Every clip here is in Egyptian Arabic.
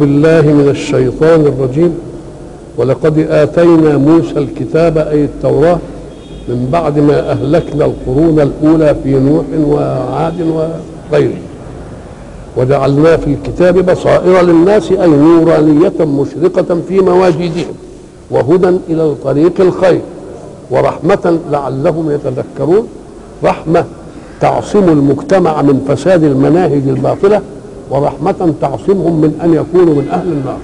بالله من الشيطان الرجيم ولقد آتينا موسى الكتاب أي التوراة من بعد ما أهلكنا القرون الأولى في نوح وعاد وغيره وجعلنا في الكتاب بصائر للناس أي نورانية مشرقة في مواجدهم وهدى إلى طريق الخير ورحمة لعلهم يتذكرون رحمة تعصم المجتمع من فساد المناهج الباطلة ورحمة تعصمهم من أن يكونوا من أهل النار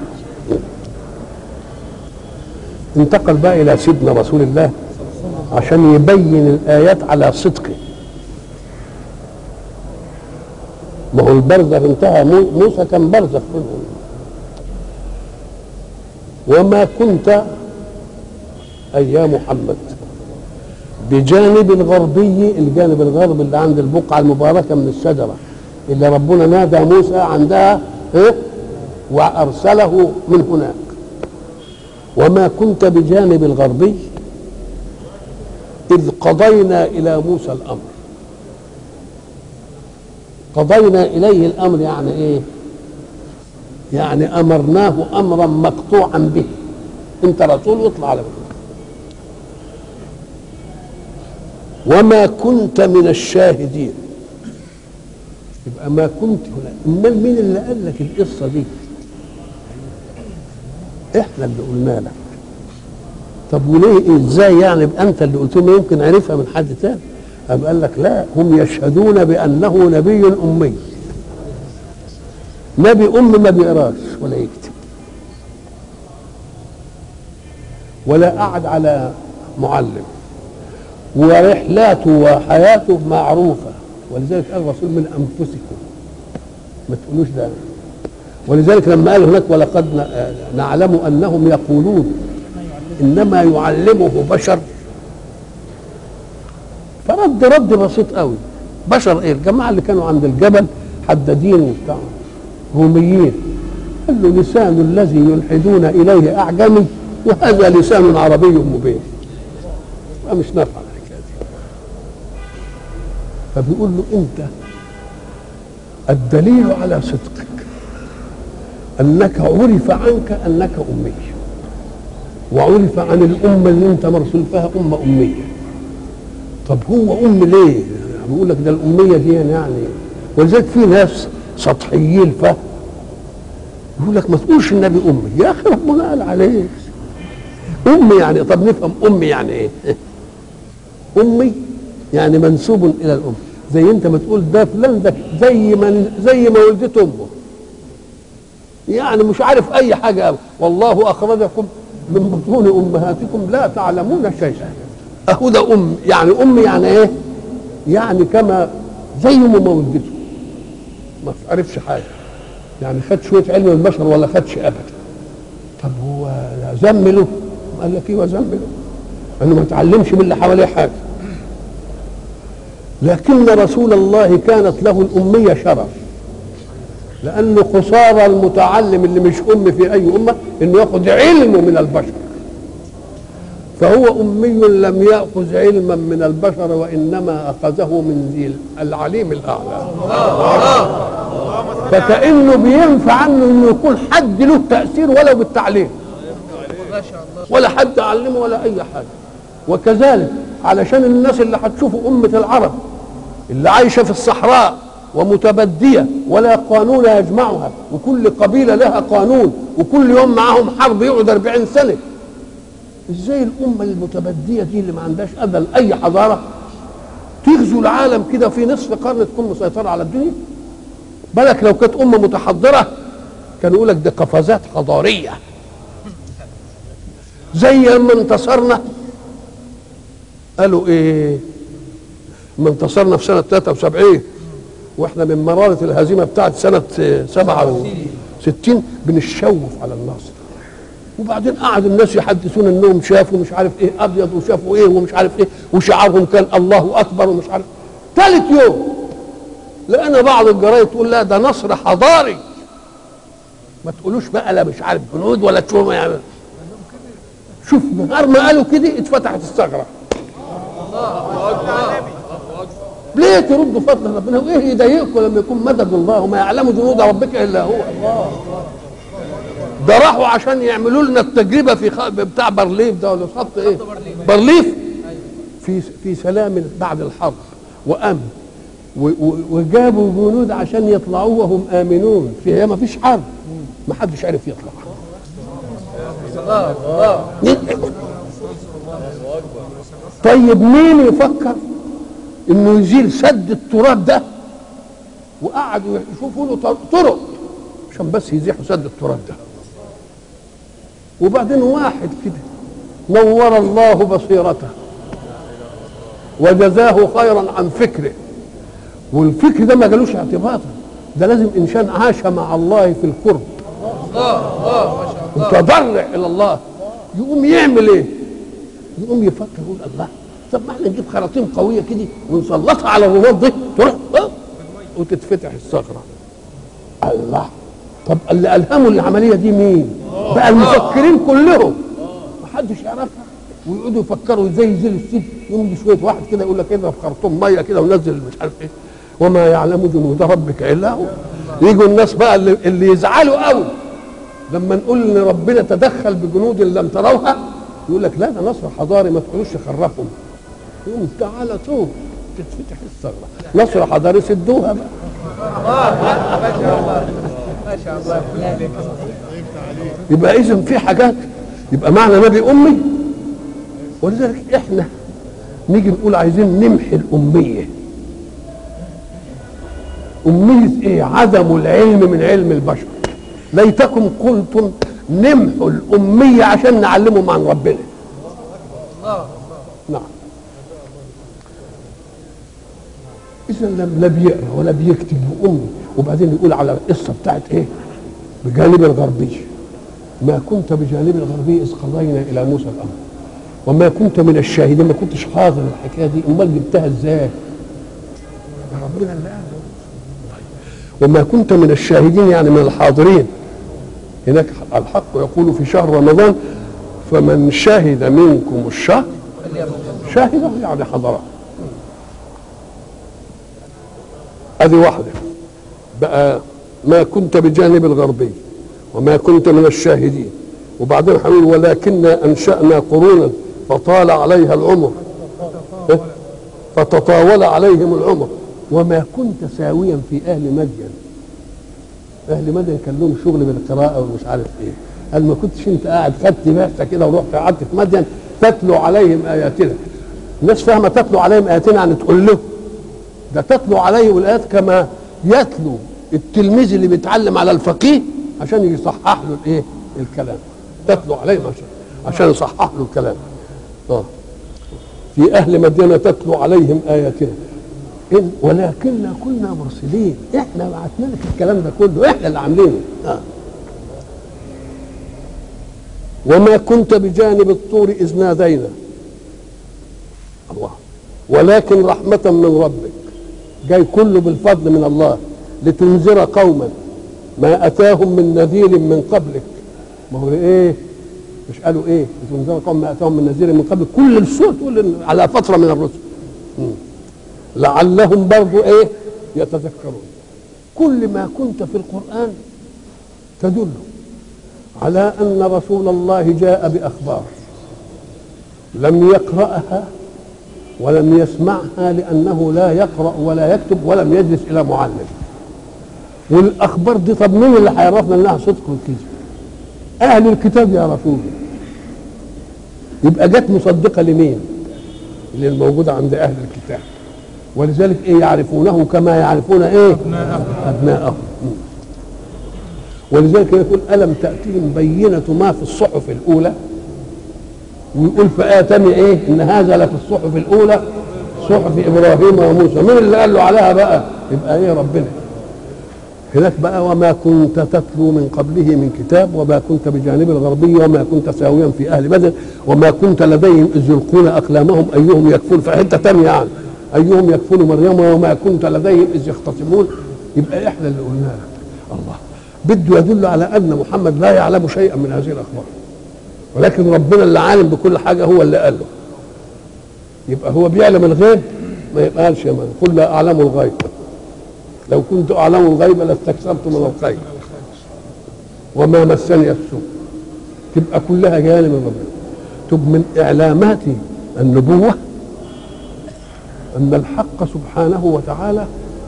انتقل بقى إلى سيدنا رسول الله عشان يبين الآيات على صدقه ما هو البرزخ انتهى موسى كان برزخ منهم وما كنت أي يا محمد بجانب الغربي الجانب الغربي اللي عند البقعة المباركة من الشجرة اللي ربنا نادى موسى عندها إيه؟ وأرسله من هناك وما كنت بجانب الغربي إذ قضينا إلى موسى الأمر قضينا إليه الأمر يعني إيه يعني أمرناه أمرا مقطوعا به أنت رسول واطلع على بكرة. وما كنت من الشاهدين يبقى ما كنت هنا امال مين اللي قال لك القصه دي احنا اللي قلنا لك طب وليه ازاي يعني يبقى انت اللي قلت ما يمكن عرفها من حد تاني قام قال لك لا هم يشهدون بانه نبي امي نبي ام ما بيقراش ولا يكتب ولا قعد على معلم ورحلاته وحياته معروفة ولذلك قال الرسول من أنفسكم ما تقولوش ده ولذلك لما قال هناك ولقد نعلم أنهم يقولون إنما يعلمه بشر فرد رد بسيط قوي بشر ايه الجماعة اللي كانوا عند الجبل حدادين وبتاع روميين قال له لسان الذي يلحدون إليه أعجمي وهذا لسان عربي مبين مش نافع فبيقول له انت الدليل على صدقك انك عرف عنك انك امي وعرف عن الامه اللي انت مرسول فيها امه اميه طب هو ام ليه بيقول لك ده الاميه دي يعني ولذلك في ناس سطحيين فهم يقول لك ما تقولش النبي امي يا اخي ربنا قال عليه امي يعني طب نفهم امي يعني ايه امي يعني منسوب الى الام زي انت ما تقول ده فلان ده زي ما زي ما ولدت امه يعني مش عارف اي حاجه أبدا. والله اخرجكم من بطون امهاتكم لا تعلمون شيئا اهو ده ام يعني ام يعني ايه يعني كما زي ما ولدته ما تعرفش حاجه يعني خد شويه علم البشر ولا خدش ابدا طب هو زمله قال لك ايوه زمله انه ما تعلمش من اللي حواليه حاجه لكن رسول الله كانت له الأمية شرف لأنه خسارة المتعلم اللي مش أم في أي أمة إنه يأخذ علم من البشر فهو أمي لم يأخذ علما من البشر وإنما أخذه من ذي العليم الأعلى فكأنه بينفع عنه إنه يكون حد له تأثير ولو بالتعليم ولا حد علمه ولا أي حاجة وكذلك علشان الناس اللي هتشوفوا أمة العرب اللي عايشة في الصحراء ومتبدية ولا قانون يجمعها وكل قبيلة لها قانون وكل يوم معاهم حرب يقعد 40 سنة ازاي الأمة المتبدية دي اللي ما عندهاش أذى لأي حضارة تغزو العالم كده في نصف قرن تكون مسيطرة على الدنيا بالك لو كانت أمة متحضرة كانوا يقول لك دي قفزات حضارية زي ما انتصرنا قالوا ايه ما انتصرنا في سنه 73 واحنا من مراره الهزيمه بتاعت سنه 67 بنشوف على النصر وبعدين قعد الناس يحدثون انهم شافوا مش عارف ايه ابيض وشافوا ايه ومش عارف ايه وشعارهم كان الله اكبر ومش عارف ثالث يوم لقينا بعض الجرايد تقول لا ده نصر حضاري ما تقولوش بقى لا مش عارف جنود ولا تشوفوا يعني شوف نهار ما قالوا كده اتفتحت الثغره ليه تردوا فضل ربنا وايه يضايقكم لما يكون مدد الله وما يعلم جنود ربك الا هو الله ده راحوا عشان يعملوا لنا التجربه في خ... بتاع برليف ده ولا خط ايه برليف في في سلام بعد الحرب وامن و- و- وجابوا جنود عشان يطلعوا وهم امنون فيها ما فيش حرب ما حدش عرف يطلع طيب مين يفكر انه يزيل سد التراب ده وقعدوا يشوفوا له طر- طرق عشان بس يزيحوا سد التراب ده وبعدين واحد كده نور الله بصيرته وجزاه خيرا عن فكره والفكر ده ما جالوش اعتباطا ده لازم انسان عاش مع الله في القرب وتضرع الى الله يقوم يعمل ايه يقوم يفكر يقول الله طب ما احنا نجيب خراطيم قويه كده ونسلطها على الرماد دي تروح أه، وتتفتح الصخره الله طب اللي الهموا العمليه دي مين بقى المفكرين كلهم ما حدش يعرفها ويقعدوا يفكروا ازاي يزيل السد يوم شويه واحد كده يقول لك اضرب خرطوم ميه كده ونزل مش عارف ايه وما يعلم جنود ربك الا هو يجوا الناس بقى اللي, اللي يزعلوا قوي لما نقول ان ربنا تدخل بجنود لم تروها يقول لك لا ده نصر حضاري ما تقولوش خرفهم يقوم تعالى شوف تتفتح الثغره نصر حضاري سدوها بقى ما شاء الله يبقى اذا في حاجات يبقى معنى نبي امي ولذلك احنا نيجي نقول عايزين نمحي الاميه أمية إيه؟ عدم العلم من علم البشر ليتكم قلتم نمحوا الأمية عشان نعلمهم عن ربنا نعم إذا لم لا بيقرا ولا بيكتب وأمي وبعدين يقول على القصة بتاعت إيه؟ بجانب الغربي ما كنت بجانب الغربي إذ قضينا إلى موسى الأمر وما كنت من الشاهدين ما كنتش حاضر الحكاية دي أمال جبتها إزاي؟ ده ربنا اللي قال وما كنت من الشاهدين يعني من الحاضرين هناك الحق يقول في شهر رمضان فمن شهد منكم الشهر شاهده يعني حضره هذه واحدة بقى ما كنت بجانب الغربي وما كنت من الشاهدين وبعدين هنقول ولكننا أنشأنا قرونا فطال عليها العمر إيه؟ فتطاول عليهم العمر وما كنت ساويا في اهل مدين اهل مدين كان لهم شغل بالقراءه ومش عارف ايه قال ما كنتش انت قاعد خدت بعثه كده ورحت قعدت في مدين تتلو عليهم اياتنا الناس فاهمه تتلو عليهم اياتنا يعني تقول لهم ده تتلو عليهم الايات كما يتلو التلميذ اللي بيتعلم على الفقيه عشان يصحح له الايه الكلام تتلو عليهم عشان عشان يصحح له الكلام اه في اهل مدينه تتلو عليهم اياتنا إن ولكننا كنا مرسلين احنا بعتنا لك الكلام ده كله احنا اللي عاملينه آه. وما كنت بجانب الطور اذ نادينا الله ولكن رحمة من ربك جاي كله بالفضل من الله لتنذر قوما ما اتاهم من نذير من قبلك ما هو ايه مش قالوا ايه لتنذر قوم ما اتاهم من نذير من قبلك كل السور تقول إن على فتره من الرسل مم. لعلهم برضو ايه يتذكرون كل ما كنت في القرآن تدل على أن رسول الله جاء بأخبار لم يقرأها ولم يسمعها لأنه لا يقرأ ولا يكتب ولم يجلس إلى معلم والأخبار دي طب مين اللي هيعرفنا أنها صدق والكذب أهل الكتاب يا رسول يبقى جت مصدقة لمين اللي الموجودة عند أهل الكتاب ولذلك ايه يعرفونه كما يعرفون ايه ابناءهم ولذلك يقول الم تاتيهم بينه ما في الصحف الاولى ويقول في ايه ثانيه ايه ان هذا لفي الصحف الاولى صحف ابراهيم وموسى مين اللي قال له عليها بقى يبقى ايه ربنا هناك بقى وما كنت تتلو من قبله من كتاب وما كنت بجانب الغربي وما كنت ساويا في اهل بدر وما كنت لديهم اذ يلقون اقلامهم ايهم يكفون في حته ثانيه يعني ايهم يكفل مريم وما كنت لديهم اذ يختصمون يبقى احنا اللي قلنا لك الله بده يدل على ان محمد لا يعلم شيئا من هذه الاخبار ولكن ربنا اللي عالم بكل حاجه هو اللي قال له يبقى هو بيعلم الغيب ما يبقالش يا من قل لا اعلم الغيب لو كنت اعلم الغيب لاستكثرت من الخير وما مسني السوء تبقى كلها جايه من ربنا تب من اعلامات النبوه ان الحق سبحانه وتعالى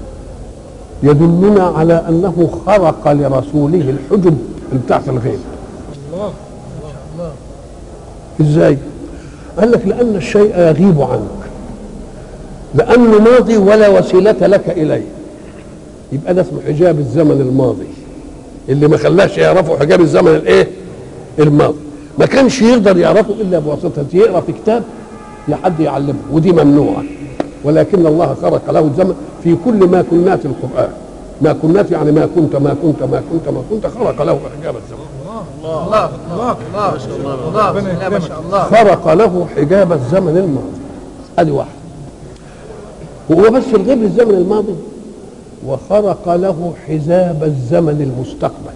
يدلنا على انه خرق لرسوله الحجب بتاعت الغيب الله الله ازاي قال لك لان الشيء يغيب عنك لانه ماضي ولا وسيله لك اليه يبقى ده اسمه حجاب الزمن الماضي اللي ما خلاش يعرفوا حجاب الزمن الايه الماضي ما كانش يقدر يعرفه الا بواسطه يقرا في كتاب لحد يعلمه ودي ممنوعه ولكن الله خرق له الزمن في كل ما كنات القران ما كنات يعني ما كنت ما كنت ما كنت ما كنت خرق له حجاب الزمن الله الله الله ما شاء الله الله لا ما شاء الله خرق له حجاب الزمن الماضي ادي واحد هو بس الغيب الزمن الماضي وخرق له حجاب الزمن المستقبل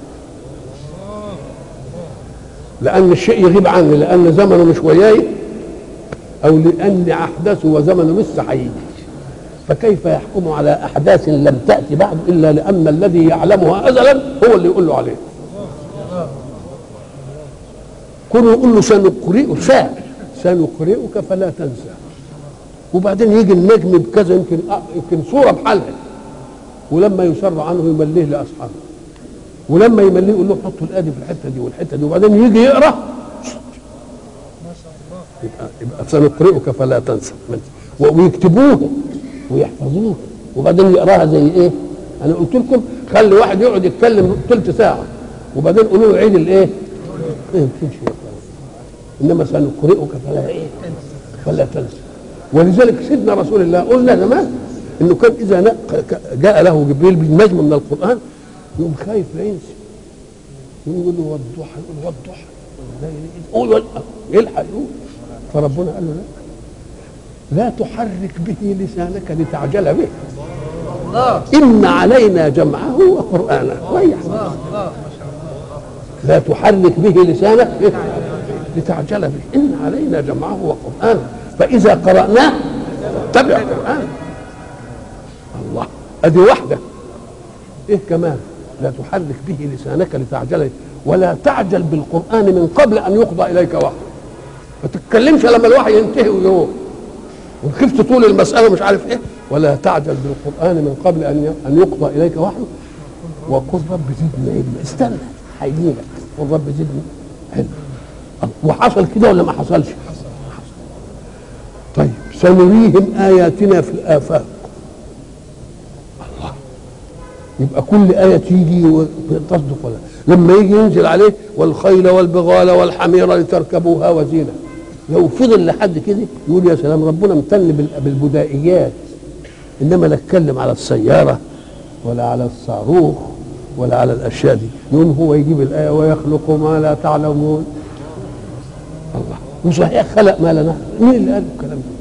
لان الشيء يغيب عني لان زمنه مش وياي او لان احداثه وزمنه لسه هيجي فكيف يحكم على احداث لم تاتي بعد الا لان الذي يعلمها ازلا هو اللي يقول له عليه كونه يقول له سنقرئك ساعة سنقرئك فلا تنسى وبعدين يجي النجم بكذا يمكن يمكن صوره بحالها ولما يسر عنه يمليه لاصحابه ولما يمليه يقول له حطوا الادي في الحته دي والحته دي وبعدين يجي يقرا يبقى يبقى سنقرئك فلا تنسى ويكتبوه ويحفظوه وبعدين يقراها زي ايه؟ انا قلت لكم خلي واحد يقعد يتكلم ثلث ساعه وبعدين قولوا له عيد الايه؟ ما يمكنش يقرا انما سنقرئك فلا ايه؟ فلا تنسى ولذلك سيدنا رسول الله قلنا زمان انه كان اذا نا- ك- جاء له جبريل بالنجم من القران يقوم خايف لا ينسى يقول له والضحى يقول والضحى قول وال- يلحق يقول فربنا قال له لا لا تحرك به لسانك لتعجل به الله إن علينا جمعه وقرآنه ريح الله ما شاء الله لا تحرك به لسانك إيه؟ لتعجل به إن علينا جمعه وقرآنه فإذا قرأناه اتبع قرآنه الله أدي واحدة إيه كمان لا تحرك به لسانك لتعجل به ولا تعجل بالقرآن من قبل أن يقضى إليك وحي ما تتكلمش لما الوحي ينتهي ويروح وخفت طول المسألة مش عارف إيه ولا تعجل بالقرآن من قبل أن أن يقضى إليك وحي وقل رب زدني علما استنى هيجيلك قل رب زدني علما وحصل كده ولا ما حصلش؟ حصل طيب سنريهم آياتنا في الآفاق الله يبقى كل آية تيجي وتصدق ولا لما يجي ينزل عليه والخيل والبغال والحمير لتركبوها وزينة لو فضل لحد كده يقول يا سلام ربنا امتن بال- بالبدائيات انما لا اتكلم على السياره ولا على الصاروخ ولا على الاشياء دي يقول هو يجيب الايه ويخلق ما لا تعلمون الله وصحيح خلق ما لا نعلم مين اللي قال الكلام ده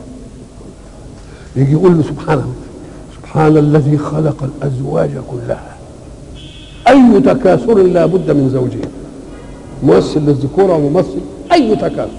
يجي يقول له سبحانه سبحان الذي خلق الازواج كلها اي تكاثر لا بد من زوجين ممثل للذكوره وممثل اي تكاثر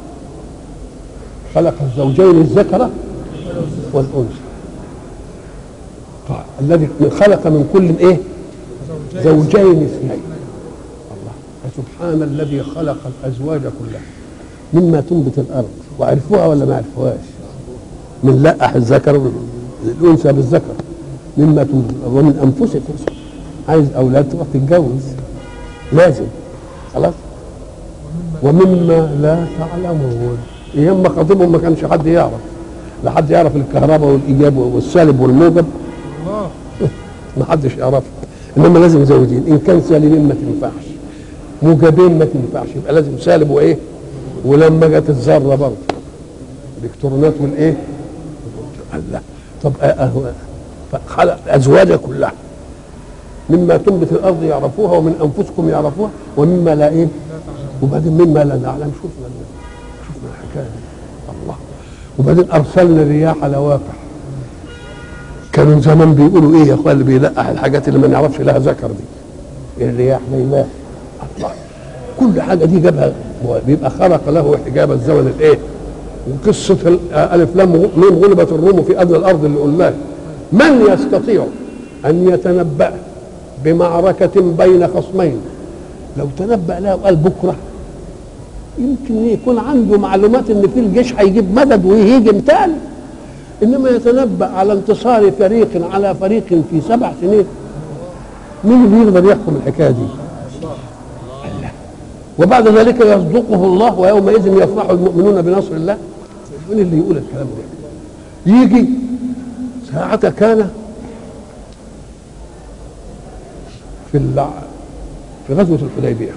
خلق الزوجين الذكر والانثى طيب الذي خلق من كل ايه زوجين اثنين الله فسبحان الذي خلق الازواج كلها مما تنبت الارض وعرفوها ولا ما عرفوهاش من لقح الذكر الانثى بالذكر مما تنبت الارض ومن انفسكم عايز اولاد تروح تتجوز لازم خلاص ومما لا تعلمون ايام ما خاطبهم ما كانش حد يعرف لا حد يعرف الكهرباء والايجاب والسالب والموجب الله ما حدش يعرفها انما لازم زوجين ان كان سالبين ما تنفعش موجبين ما تنفعش يبقى لازم سالب وايه ولما جت الذره برضه الالكترونات والايه الله طب آه آه فخلق الازواج كلها مما تنبت الارض يعرفوها ومن انفسكم يعرفوها ومما لا ايه وبعدين مما لا نعلم شفنا شفنا الحكايه دي. الله وبعدين ارسلنا الرياح لواقح كانوا زمان بيقولوا ايه يا اخوان اللي بيلقح الحاجات اللي ما نعرفش لها ذكر دي الرياح ليلاه الله كل حاجه دي جابها بيبقى خلق له حجاب الزمن الايه وقصه ال- الف لام ميم غلبت الروم في ادنى الارض اللي قلناها من يستطيع ان يتنبأ بمعركه بين خصمين لو تنبأ لها وقال بكره يمكن يكون عنده معلومات ان في الجيش هيجيب مدد ويهيجم تاني انما يتنبأ على انتصار فريق على فريق في سبع سنين مين اللي يقدر يحكم الحكايه دي؟ الله وبعد ذلك يصدقه الله ويومئذ يفرح المؤمنون بنصر الله مين اللي يقول الكلام ده؟ يجي ساعة كان في الع... في غزوة الحديبية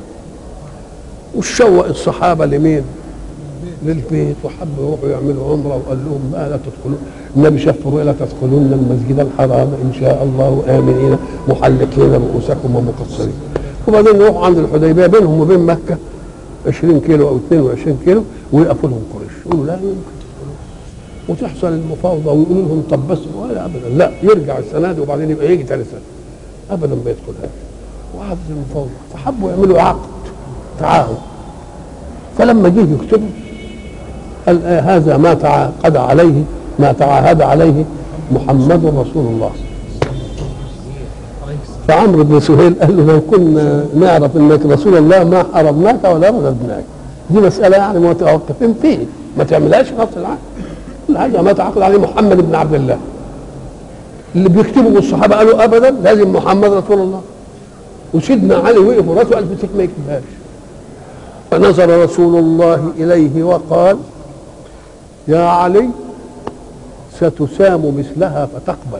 وشوق الصحابة لمين؟ للبيت وحبوا يروحوا يعملوا عمرة وقال لهم ما لا تدخلون النبي شاف لا تدخلون المسجد الحرام إن شاء الله آمنين محلقين رؤوسكم ومقصرين وبعدين يروحوا عند الحديبية بينهم وبين مكة 20 كيلو أو 22 كيلو ويقفوا لهم قريش يقولوا لا يمكن تدخلون وتحصل المفاوضة ويقولوا لهم طب بس ولا أبدا لا يرجع السنة دي وبعدين يبقى يجي ثاني سنة أبدا ما يدخلهاش وقعدت المفاوضة فحبوا يعملوا عقد تعاهد فلما جه يكتبوا قال آه هذا ما تعاقد عليه ما تعاهد عليه محمد رسول الله فعمرو بن سهيل قال له لو كنا نعرف انك رسول الله ما حرمناك ولا رددناك دي مساله يعني متوقفين فيه ما تعملهاش نص العهد هذا ما تعاقد عليه محمد بن عبد الله اللي بيكتبوا الصحابه قالوا ابدا لازم محمد رسول الله وسيدنا علي وقف وراسه قال في ما يكتبهاش فنظر رسول الله اليه وقال يا علي ستسام مثلها فتقبل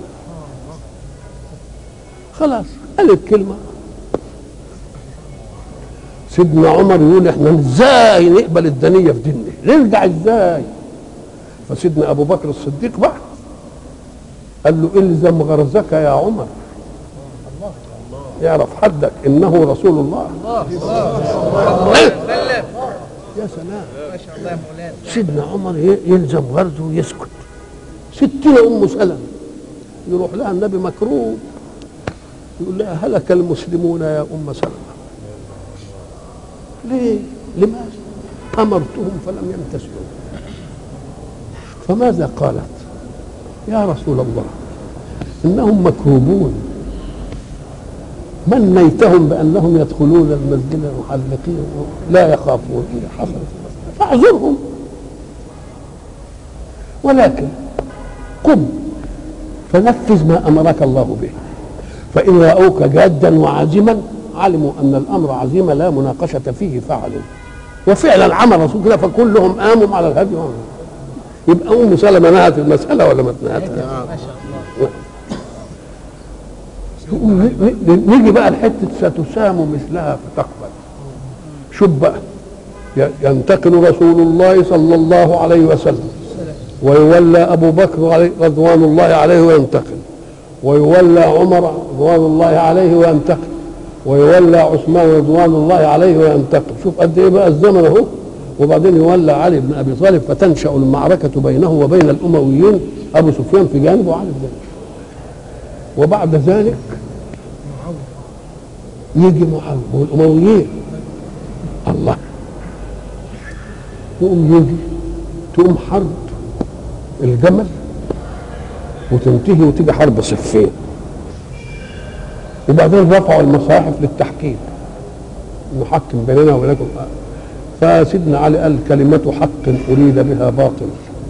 خلاص قال الكلمة سيدنا عمر يقول احنا ازاي نقبل الدنية في ديننا نرجع ازاي فسيدنا ابو بكر الصديق بقى قال له الزم غرزك يا عمر يعرف حدك انه رسول الله يا سلام ما شاء الله يا مولانا سيدنا عمر ي- يلزم غرزه ويسكت ستين ام سلمة يروح لها النبي مكروب يقول لها هلك المسلمون يا ام سلمة ليه لماذا امرتهم فلم يمتثلوا فماذا قالت يا رسول الله انهم مكروبون من نيتهم بانهم يدخلون المسجد محلقين لا يخافون اذا حصلت المسألة فاعذرهم ولكن قم فنفذ ما امرك الله به فان راوك جادا وعازما علموا ان الامر عزيمه لا مناقشه فيه فعلوا وفعلا عمل الرسول كده فكلهم قاموا على الهدي وعملوا. يبقى ام سلمه نهت المساله ولا ما نهتها؟ ما شاء الله ن- ن- نيجي بقى لحته ستسام مثلها فتقبل شوف بقى ي- ينتقل رسول الله صلى الله عليه وسلم ويولى ابو بكر عليه رضوان الله عليه وينتقل ويولى عمر رضوان الله عليه وينتقل ويولى عثمان رضوان الله عليه وينتقل شوف قد ايه بقى الزمن اهو وبعدين يولى علي بن ابي طالب فتنشا المعركه بينه وبين الامويين ابو سفيان في جانب وعلي في جانب وبعد ذلك يجي معاويه والامويين الله يقوم يجي تقوم حرب الجمل وتنتهي وتيجي حرب صفين وبعدين رفعوا المصاحف للتحكيم نحكم بيننا وبينكم فسيدنا علي قال كلمة حق أريد بها باطل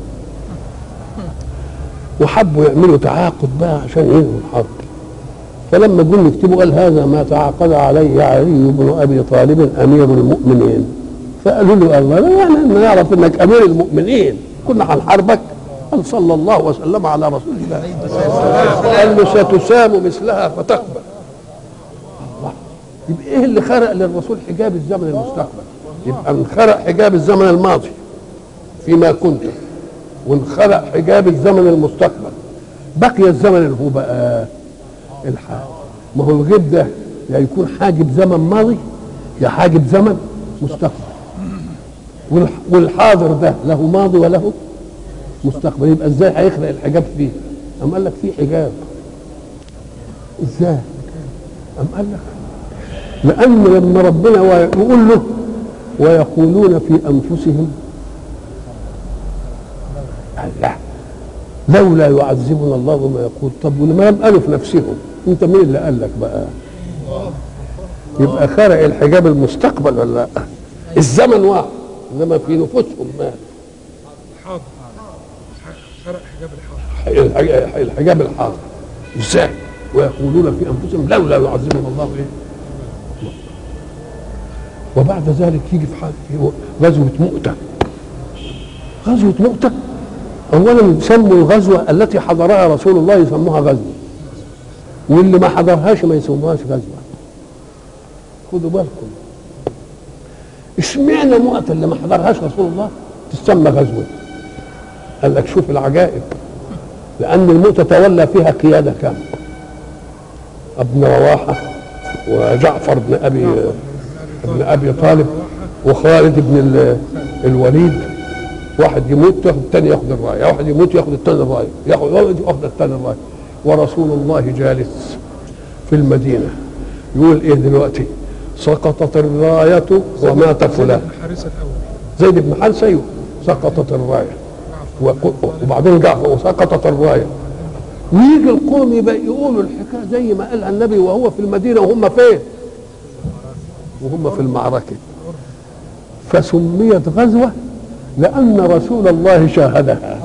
وحبوا يعملوا تعاقد بقى عشان ينهوا الحرب فلما جم يكتبوا قال هذا ما تعاقد عليه علي بن ابي طالب امير المؤمنين فقالوا له الله لا يعني ان نعرف انك امير المؤمنين كنا هنحاربك قال صلى الله وسلم على رسول الله قال له ستسام مثلها فتقبل الله يبقى ايه اللي خرق للرسول حجاب الزمن المستقبل يبقى انخرق حجاب الزمن الماضي فيما كنت وانخرق حجاب الزمن المستقبل بقي الزمن اللي هو بقى الحال ما هو الغيب ده يا يكون حاجب زمن ماضي يا حاجب زمن مستقبل والح- والحاضر ده له ماضي وله مستقبل يبقى ازاي هيخلق الحجاب فيه أم قال لك في حجاب ازاي أم قال لك لأن لما ربنا يقول له ويقولون في أنفسهم قال لا لولا يعذبنا الله بما يقول طب ولما لم قالوا في نفسهم انت مين اللي قال لك بقى يبقى خرق الحجاب المستقبل ولا لا الزمن واحد انما في نفوسهم مال حاضر فرق حجاب الحاضر الحج- الحجاب الحاضر ازاي ويقولون في انفسهم لولا يعذبنا الله ايه وبعد ذلك يجي في حال في غزوه مؤته غزوه مؤته اولا سموا الغزوه التي حضرها رسول الله يسموها غزوه واللي ما حضرهاش ما يسموهاش غزوه خدوا بالكم اشمعنى مؤته اللي ما حضرهاش رسول الله تسمى غزوه قال لك شوف العجائب لأن الموت تولى فيها قيادة كاملة ابن رواحة وجعفر بن أبي ابن أبي طالب وخالد بن ال- الوليد واحد يموت ياخد الثاني ياخد الراية واحد يموت ياخد الثاني الراية ياخد واحد ياخد الثاني الراية ورسول الله جالس في المدينة يقول ايه دلوقتي سقطت الراية ومات فلان حارسة الأول زيد بن حارثة أيوه سقطت الراية وق- وبعدين جعفر وسقطت الراية ويجي القوم يبقى يقولوا الحكاية زي ما قالها النبي وهو في المدينة وهم فين؟ وهم في المعركة فسميت غزوة لأن رسول الله شاهدها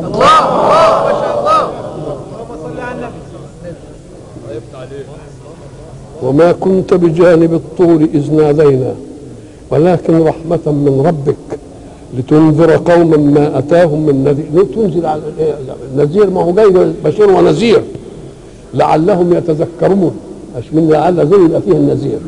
وما كنت بجانب الطور إذ نادينا ولكن رحمة من ربك لتنذر قوما ما أتاهم من نذير تنزل على إيه؟ نذير ما هو جاي بشير ونذير لعلهم يتذكرون مش من لعل زي يبقى فيه النذير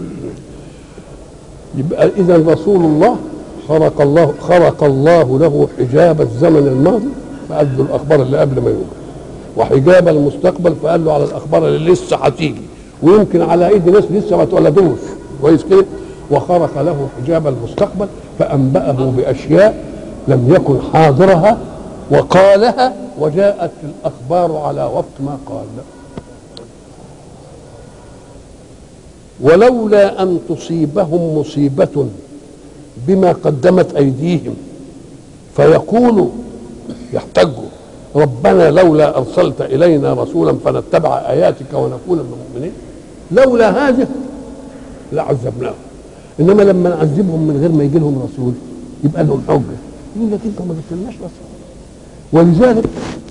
يبقى إذا رسول الله خرق الله خرق الله له حجاب الزمن الماضي فقال له الأخبار اللي قبل ما يوجد وحجاب المستقبل فقال له على الأخبار اللي لسه هتيجي ويمكن على ايدي ناس لسه ما اتولدوش كويس كده وخرق له حجاب المستقبل فانبأه باشياء لم يكن حاضرها وقالها وجاءت الاخبار على وفق ما قال ولولا ان تصيبهم مصيبه بما قدمت ايديهم فيقولوا يحتجوا ربنا لولا ارسلت الينا رسولا فنتبع اياتك ونكون من المؤمنين لولا هذا لعذبناهم انما لما نعذبهم من غير ما يجي لهم رسول يبقى لهم حجه يقول لك انت ما جبتلناش رسول ولذلك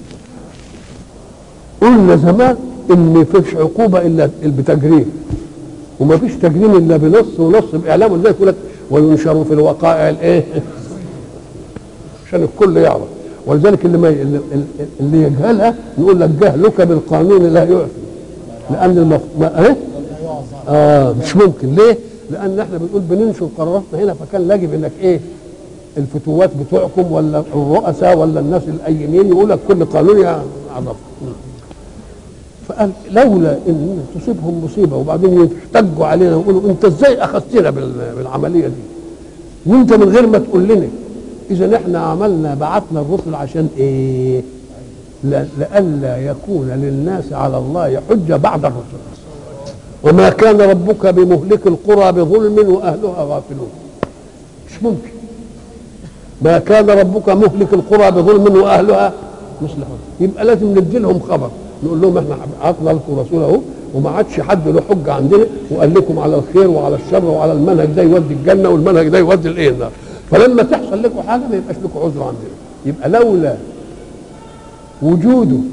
قلنا زمان ان ما فيش عقوبه الا بتجريم وما فيش تجريم الا بنص ونص باعلام ولذلك يقول لك وينشر في الوقائع الايه عشان الكل يعرف ولذلك اللي ما اللي, اللي يجهلها يقول لك جهلك بالقانون لا يعفي لان المف... ما... ايه اه مش ممكن ليه لان احنا بنقول بننشر قراراتنا هنا فكان يجب انك ايه الفتوات بتوعكم ولا الرؤساء ولا الناس الايمين يقول لك كل قانون يعرف فقال لولا ان تصيبهم مصيبه وبعدين يحتجوا علينا ويقولوا انت ازاي اخذتنا بال- بالعمليه دي وانت من غير ما تقول لنا اذا احنا عملنا بعثنا الرسل عشان ايه ل- لئلا يكون للناس على الله حجه بعد الرسل وما كان ربك بمهلك القرى بظلم واهلها غافلون مش ممكن ما كان ربك مهلك القرى بظلم واهلها مصلحون يبقى لازم ندي لهم خبر نقول لهم احنا بعثنا لكم رسول اهو وما عادش حد له حجه عندنا وقال لكم على الخير وعلى الشر وعلى المنهج ده يودي الجنه والمنهج ده يودي الايه النار فلما تحصل لكم حاجه ما يبقاش لكم عذر عندنا يبقى لولا وجود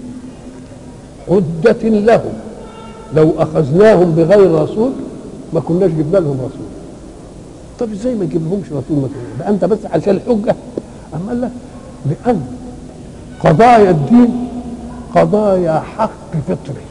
عدة لهم لو اخذناهم بغير رسول ما كناش جبنا لهم رسول طب ازاي ما يجيب لهمش رسول ما كنا ده انت بس عشان الحجه اما قال لك لان قضايا الدين قضايا حق فطري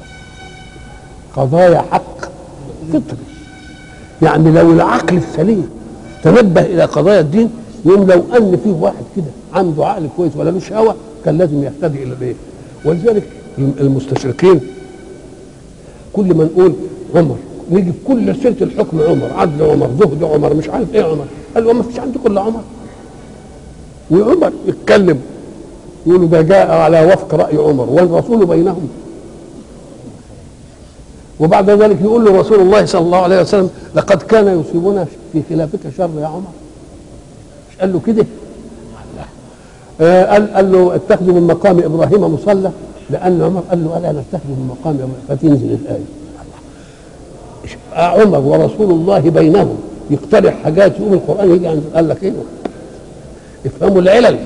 قضايا حق فطري يعني لو العقل السليم تنبه الى قضايا الدين يوم لو ان فيه واحد كده عنده عقل كويس ولا له شهوه كان لازم يهتدي الى الايه ولذلك المستشرقين كل ما نقول عمر نيجي في كل سيره الحكم عمر عدل عمر زهد عمر مش عارف ايه عمر قال له ما فيش عندكم الا عمر وعمر يتكلم يقولوا ده جاء على وفق راي عمر والرسول بينهم وبعد ذلك يقول له رسول الله صلى الله عليه وسلم لقد كان يصيبنا في خلافك شر يا عمر مش قال له كده آه قال قال له اتخذوا من مقام ابراهيم مصلى لان عمر قال له الا نتخذ من مقام إبراهيم فتنزل الايه عمر ورسول الله بينهم يقترح حاجات يقوم القران يجي عند قال لك ايه افهموا العلل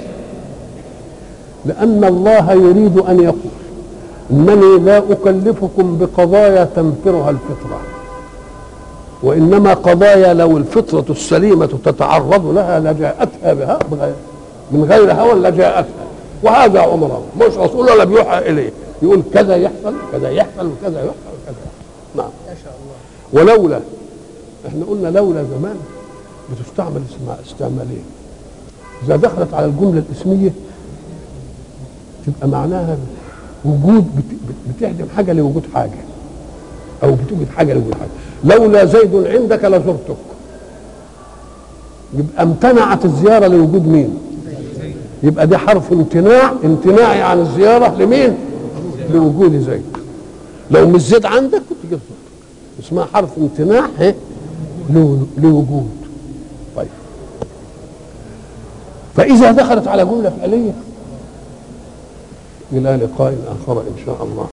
لان الله يريد ان يقول انني لا اكلفكم بقضايا تنفرها الفطره وانما قضايا لو الفطره السليمه تتعرض لها لجاءتها بها بغير من غير هوى لجاءتها وهذا عمر مش رسول ولا بيوحى اليه يقول كذا يحصل كذا يحصل وكذا يحصل وكذا يحصل نعم ما شاء الله ولولا احنا قلنا لولا زمان بتستعمل اسمع استعمالين اذا دخلت على الجمله الاسميه تبقى معناها وجود بت- بت- بتهدم حاجه لوجود حاجه او بتوجد حاجه لوجود حاجه لولا زيد عندك لزرتك يبقى امتنعت الزياره لوجود مين يبقى ده حرف امتناع امتناعي عن الزياره لمين لوجود زيد لو مش زيد عندك كنت جبت زرتك اسمها حرف امتناع ايه لو- لوجود طيب فإذا دخلت على جملة فعلية إلى لقاء آخر إن شاء الله